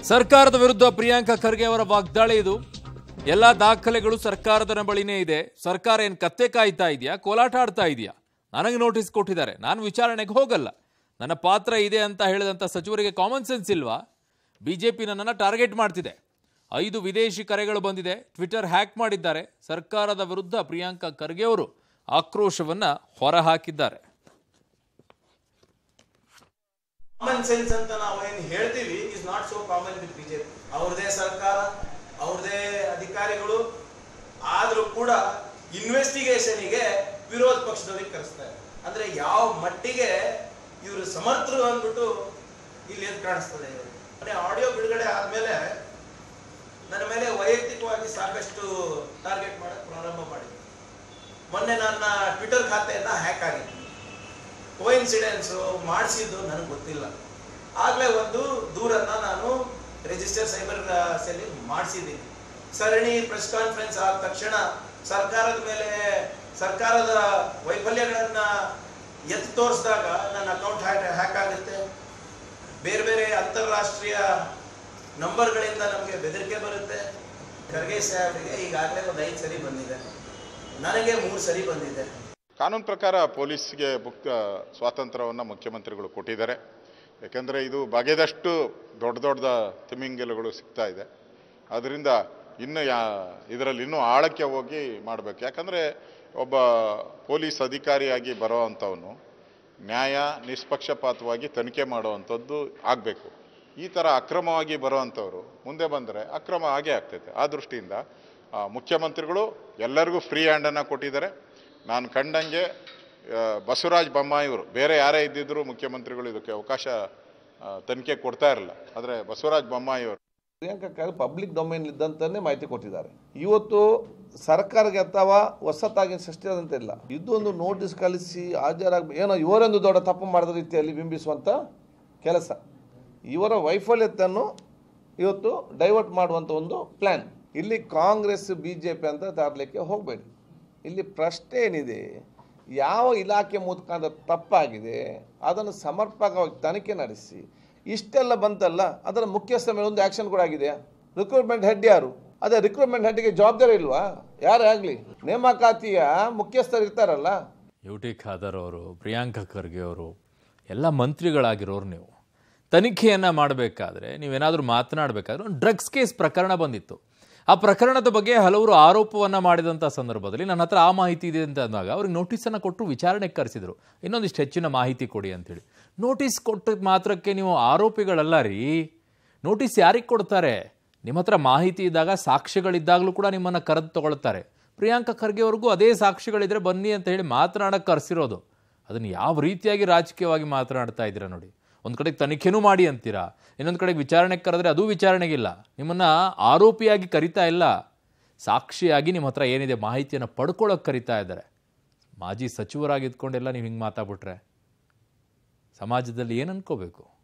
ಸರ್ಕಾರದ ವಿರುದ್ಧ ಪ್ರಿಯಾಂಕಾ ಖರ್ಗೆ ಅವರ ವಾಗ್ದಾಳಿ ಇದು ಎಲ್ಲ ದಾಖಲೆಗಳು ಸರ್ಕಾರದ ಬಳಿನೇ ಇದೆ ಸರ್ಕಾರ ಏನ್ ಕತ್ತೆ ಕಾಯ್ತಾ ಇದೆಯಾ ಕೋಲಾಟ ಆಡ್ತಾ ಇದೆಯಾ ನನಗೆ ನೋಟಿಸ್ ಕೊಟ್ಟಿದ್ದಾರೆ ನಾನು ವಿಚಾರಣೆಗೆ ಹೋಗಲ್ಲ ನನ್ನ ಪಾತ್ರ ಇದೆ ಅಂತ ಹೇಳಿದಂಥ ಸಚಿವರಿಗೆ ಕಾಮನ್ ಸೆನ್ಸ್ ಇಲ್ವಾ ಬಿಜೆಪಿ ನನ್ನನ್ನು ಟಾರ್ಗೆಟ್ ಮಾಡ್ತಿದೆ ಐದು ವಿದೇಶಿ ಕರೆಗಳು ಬಂದಿದೆ ಟ್ವಿಟರ್ ಹ್ಯಾಕ್ ಮಾಡಿದ್ದಾರೆ ಸರ್ಕಾರದ ವಿರುದ್ಧ ಪ್ರಿಯಾಂಕಾ ಖರ್ಗೆ ಅವರು ಆಕ್ರೋಶವನ್ನ ಹೊರಹಾಕಿದ್ದಾರೆ ಕಾಮನ್ ಸೆನ್ಸ್ ಅಂತ ನಾವು ಏನು ಹೇಳ್ತೀವಿ is not so common with BJP ಅವ್ರದೇ ಸರ್ಕಾರ ಅವ್ರದೇ ಅಧಿಕಾರಿಗಳು ಆದ್ರೂ ಕೂಡ ಇನ್ವೆಸ್ಟಿಗೇಷನ್ಗೆ ವಿರೋಧ ಪಕ್ಷದವ್ರಿಗೆ ಕರೆಸ್ತಾರೆ ಅಂದ್ರೆ ಯಾವ ಮಟ್ಟಿಗೆ ಇವರು ಸಮರ್ಥರು ಅಂದ್ಬಿಟ್ಟು ಇಲ್ಲಿ ಎದ್ದು ಕಾಣಿಸ್ತದೆ ಮನೆ ಆಡಿಯೋ ಬಿಡುಗಡೆ ಆದ್ಮೇಲೆ ನನ್ನ ಮೇಲೆ ವೈಯಕ್ತಿಕವಾಗಿ ಸಾಕಷ್ಟು ಟಾರ್ಗೆಟ್ ಮಾಡಕ್ ಪ್ರಾರಂಭ ಮಾಡಿದ್ರು ಮೊನ್ನೆ ನನ್ನ ಟ್ವಿಟರ್ ಖಾತೆಯನ್ನ ಹ್ಯಾಕ್ ಆಗಿತ್ತು ಕೋಇನ್ಸಿಡೆನ್ಸ್ ಮಾಡಿಸಿದ್ದು ನನಗೆ ಗೊತ್ತಿಲ್ಲ ಆಗಲೇ ಒಂದು ದೂರನ್ನ ನಾನು ರಿಜಿಸ್ಟರ್ ಸೈಬರ್ ಸೆಲ್ ಮಾಡಿಸಿದ್ದೀನಿ ಸರಣಿ ಪ್ರೆಸ್ ಕಾನ್ಫರೆನ್ಸ್ ಆದ ತಕ್ಷಣ ಸರ್ಕಾರದ ಮೇಲೆ ಸರ್ಕಾರದ ವೈಫಲ್ಯಗಳನ್ನ ಎತ್ತು ತೋರಿಸಿದಾಗ ನನ್ನ ಅಕೌಂಟ್ ಹ್ಯಾಕ್ ಆಗುತ್ತೆ ಬೇರೆ ಬೇರೆ ಅಂತಾರಾಷ್ಟ್ರೀಯ ನಂಬರ್ಗಳಿಂದ ನಮಗೆ ಬೆದರಿಕೆ ಬರುತ್ತೆ ಖರ್ಗೆ ಸಾಹೇಬ್ರಿಗೆ ಈಗಾಗಲೇ ಒಂದು ಐದು ಸರಿ ಬಂದಿದೆ ನನಗೆ ಮೂರು ಸರಿ ಬಂದಿದೆ ಕಾನೂನು ಪ್ರಕಾರ ಪೊಲೀಸ್ಗೆ ಮುಕ್ತ ಸ್ವಾತಂತ್ರ್ಯವನ್ನು ಮುಖ್ಯಮಂತ್ರಿಗಳು ಕೊಟ್ಟಿದ್ದಾರೆ ಯಾಕೆಂದರೆ ಇದು ಬಗೆದಷ್ಟು ದೊಡ್ಡ ದೊಡ್ಡ ತಿಮಿಂಗಿಲಗಳು ಸಿಗ್ತಾ ಇದೆ ಅದರಿಂದ ಇನ್ನು ಯಾ ಇದರಲ್ಲಿ ಇನ್ನೂ ಆಳಕ್ಕೆ ಹೋಗಿ ಮಾಡಬೇಕು ಯಾಕಂದರೆ ಒಬ್ಬ ಪೊಲೀಸ್ ಅಧಿಕಾರಿಯಾಗಿ ಬರೋ ಅಂಥವನು ನ್ಯಾಯ ನಿಷ್ಪಕ್ಷಪಾತವಾಗಿ ತನಿಖೆ ಮಾಡುವಂಥದ್ದು ಆಗಬೇಕು ಈ ಥರ ಅಕ್ರಮವಾಗಿ ಬರುವಂಥವ್ರು ಮುಂದೆ ಬಂದರೆ ಅಕ್ರಮ ಆಗೇ ಆಗ್ತೈತೆ ಆ ದೃಷ್ಟಿಯಿಂದ ಆ, ಮುಖ್ಯಮಂತ್ರಿಗಳು ಎಲ್ಲರಿಗೂ ಫ್ರೀ ಹ್ಯಾಂಡನ್ನು ಕೊಟ್ಟಿದ್ದಾರೆ ನಾನು ಕಂಡಂಗೆ ಆ, ಬಸವರಾಜ ಬೊಮ್ಮಾಯಿಯವರು ಬೇರೆ ಯಾರೇ ಇದ್ದಿದ್ರು ಮುಖ್ಯಮಂತ್ರಿಗಳು ಇದಕ್ಕೆ ಅವಕಾಶ ಆ, ತನಿಖೆ ಕೊಡ್ತಾ ಇರಲಿಲ್ಲ ಆದರೆ ಬಸವರಾಜ ಬೊಮ್ಮಾಯಿಯವರು ಪ್ರಿಯಾಂಕಾ ಖರ್ಗೆ ಪಬ್ಲಿಕ್ ಡೊಮೈನ್ ಇದ್ದಂತಾನೆ ಮಾಹಿತಿ ಕೊಟ್ಟಿದ್ದಾರೆ ಇವತ್ತು ಸರ್ಕಾರಕ್ಕೆ ಅಥವಾ ಹೊಸತಾಗಿ ಸೃಷ್ಟಿಯಾದಂತ ಇಲ್ಲ ಇದೊಂದು ನೋಟಿಸ್ ಕಳಿಸಿ ಹಾಜರಾಗ ಏನೋ ಇವರೊಂದು ದೊಡ್ಡ ತಪ್ಪು ಮಾಡಿದ ರೀತಿಯಲ್ಲಿ ಬಿಂಬಿಸುವಂಥ ಕೆಲಸ ಇವರ ವೈಫಲ್ಯತೆಯನ್ನು ಇವತ್ತು ಡೈವರ್ಟ್ ಮಾಡುವಂಥ ಒಂದು ಪ್ಲ್ಯಾನ್ ಇಲ್ಲಿ ಕಾಂಗ್ರೆಸ್ ಬಿ ಜೆ ಪಿ ಅಂತ ತರಲಿಕ್ಕೆ ಹೋಗಬೇಡಿ ಇಲ್ಲಿ ಪ್ರಶ್ನೆ ಏನಿದೆ ಯಾವ ಇಲಾಖೆ ಮುಖಾಂತರ ತಪ್ಪಾಗಿದೆ ಅದನ್ನು ಸಮರ್ಪಕವಾಗಿ ತನಿಖೆ ನಡೆಸಿ ಇಷ್ಟೆಲ್ಲ ಬಂತಲ್ಲ ಅದರ ಮುಖ್ಯಸ್ಥ ಮೇಲೆ ಒಂದು ಆಕ್ಷನ್ ಕೂಡ ಆಗಿದೆಯಾ ರಿಕ್ರೂಟ್ಮೆಂಟ್ ಹೆಡ್ ಯಾರು ಅದೇ ರಿಕ್ರೂಟ್ಮೆಂಟ್ ಹೆಡ್ಗೆ ಜವಾಬ್ದಾರಿ ಇಲ್ವಾ ಯಾರೇ ಆಗಲಿ ನೇಮಕಾತಿಯ ಮುಖ್ಯಸ್ಥರು ಇರ್ತಾರಲ್ಲ ಯು ಟಿ ಖಾದರ್ ಅವರು ಪ್ರಿಯಾಂಕಾ ಖರ್ಗೆ ಅವರು ಎಲ್ಲ ಮಂತ್ರಿಗಳಾಗಿರೋರು ನೀವು ತನಿಖೆಯನ್ನು ಮಾಡಬೇಕಾದ್ರೆ ನೀವೇನಾದರೂ ಮಾತನಾಡಬೇಕಾದ್ರೆ ಒಂದು ಡ್ರಗ್ಸ್ ಕೇಸ್ ಪ್ರಕರಣ ಬಂದಿತ್ತು ಆ ಪ್ರಕರಣದ ಬಗ್ಗೆ ಹಲವರು ಆರೋಪವನ್ನು ಮಾಡಿದಂಥ ಸಂದರ್ಭದಲ್ಲಿ ನನ್ನ ಹತ್ರ ಆ ಮಾಹಿತಿ ಇದೆ ಅಂತ ಅಂದಾಗ ಅವ್ರಿಗೆ ನೋಟಿಸನ್ನು ಕೊಟ್ಟು ವಿಚಾರಣೆಗೆ ಕರೆಸಿದ್ರು ಇನ್ನೊಂದಿಷ್ಟು ಹೆಚ್ಚಿನ ಮಾಹಿತಿ ಕೊಡಿ ಅಂತೇಳಿ ನೋಟಿಸ್ ಕೊಟ್ಟ ಮಾತ್ರಕ್ಕೆ ನೀವು ಆರೋಪಿಗಳಲ್ಲ ರೀ ನೋಟಿಸ್ ಯಾರಿಗೆ ಕೊಡ್ತಾರೆ ನಿಮ್ಮ ಹತ್ರ ಮಾಹಿತಿ ಇದ್ದಾಗ ಸಾಕ್ಷ್ಯಗಳಿದ್ದಾಗಲೂ ಕೂಡ ನಿಮ್ಮನ್ನು ಕರೆದು ತಗೊಳ್ತಾರೆ ಪ್ರಿಯಾಂಕಾ ಖರ್ಗೆ ಅವ್ರಿಗೂ ಅದೇ ಸಾಕ್ಷಿಗಳಿದ್ರೆ ಬನ್ನಿ ಅಂತ ಹೇಳಿ ಮಾತನಾಡಕ್ಕೆ ಕರೆಸಿರೋದು ಅದನ್ನು ಯಾವ ರೀತಿಯಾಗಿ ರಾಜಕೀಯವಾಗಿ ಮಾತನಾಡ್ತಾ ಇದ್ದೀರಾ ನೋಡಿ ಒಂದು ಕಡೆಗೆ ತನಿಖೆನೂ ಮಾಡಿ ಅಂತೀರಾ ಇನ್ನೊಂದು ಕಡೆಗೆ ವಿಚಾರಣೆಗೆ ಕರೆದ್ರೆ ಅದೂ ವಿಚಾರಣೆಗಿಲ್ಲ ನಿಮ್ಮನ್ನು ಆರೋಪಿಯಾಗಿ ಕರಿತಾ ಇಲ್ಲ ಸಾಕ್ಷಿಯಾಗಿ ನಿಮ್ಮ ಹತ್ರ ಏನಿದೆ ಮಾಹಿತಿಯನ್ನು ಪಡ್ಕೊಳ್ಳೋಕೆ ಕರಿತಾ ಇದ್ದಾರೆ ಮಾಜಿ ಸಚಿವರಾಗಿ ಇದ್ಕೊಂಡೆಲ್ಲ ನೀವು ಹಿಂಗೆ ಮಾತಾಡ್ಬಿಟ್ರೆ ಸಮಾಜದಲ್ಲಿ ಏನು ಅನ್ಕೋಬೇಕು